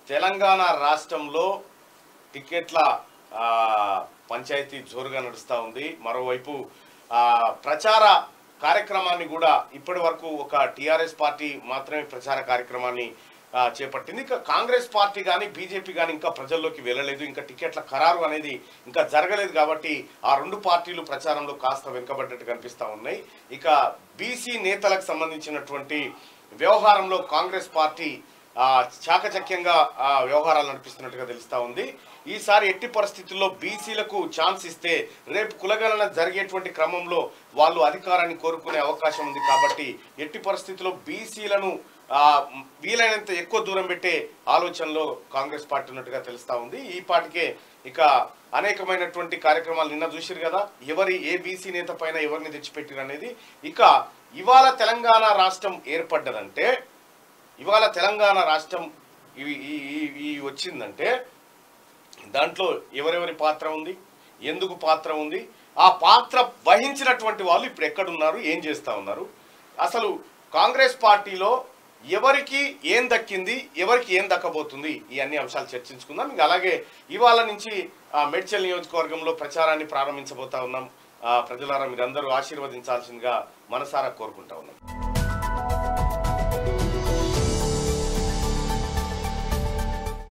తెలంగాణ రాష్ట్రంలో టికెట్ల ఆ, పంచాయతీ జోరుగా నడుస్తూ ఉంది మరోవైపు ఆ, ప్రచార కార్యక్రమాన్ని కూడా ఇప్పటి వరకు ఒక టిఆర్ఎస్ పార్టీ మాత్రమే ప్రచార కార్యక్రమాన్ని ఆ, చేపట్టింది ఇంకా కాంగ్రెస్ పార్టీ కానీ బీజేపీ కానీ ఇంకా ప్రజల్లోకి వెళ్ళలేదు ఇంకా టికెట్ల ఖరారు అనేది ఇంకా జరగలేదు కాబట్టి ఆ రెండు పార్టీలు ప్రచారంలో కాస్త వెనుకబడ్డట్టు కనిపిస్తూ ఉన్నాయి ఇక బీసీ నేతలకు సంబంధించినటువంటి వ్యవహారంలో కాంగ్రెస్ పార్టీ ఆ, చాకచక్యంగా ఆ, వ్యవహారాలు నడిపిస్తున్నట్టుగా తెలుస్తా ఉంది ఈసారి ఎట్టి పరిస్థితుల్లో బీసీలకు ఛాన్స్ ఇస్తే రేపు కులగణన జరిగేటువంటి క్రమంలో వాళ్ళు అధికారాన్ని కోరుకునే అవకాశం ఉంది కాబట్టి ఎట్టి పరిస్థితుల్లో బీసీలను ఆ, వీలైనంత ఎక్కువ దూరం పెట్టే ఆలోచనలో కాంగ్రెస్ పార్టీ ఉన్నట్టుగా తెలుస్తా ఉంది ఈ పాటికే ఇక అనేకమైనటువంటి కార్యక్రమాలు నిన్న చూసిరు కదా ఎవరి ఏ బీసీ నేత పైన ఎవరిని తెచ్చిపెట్టిరు అనేది ఇక ఇవాళ తెలంగాణ రాష్ట్రం ఏర్పడ్డదంటే ఇవాళ తెలంగాణ రాష్ట్రం ఇవి ఈ- ఈ- ఈ వచ్చిందంటే దాంట్లో ఎవరెవరి పాత్ర ఉంది ఎందుకు పాత్ర ఉంది ఆ పాత్ర వహించినటువంటి వాళ్ళు ఇప్పుడు ఎక్కడున్నారు ఏం చేస్తా ఉన్నారు అసలు కాంగ్రెస్ పార్టీలో ఎవరికి ఏం దక్కింది ఎవరికి ఏం దక్కబోతుంది ఈ అన్ని అంశాలు చర్చించుకుందాం ఇంకా అలాగే ఇవాళ నుంచి ఆ, మేడ్చల్ నియోజకవర్గంలో ప్రచారాన్ని ప్రారంభించబోతా ఉన్నాం ఆ, ప్రజలారా మీరందరూ ఆశీర్వదించాల్సిందిగా మనసారా కోరుకుంటా ఉన్నాం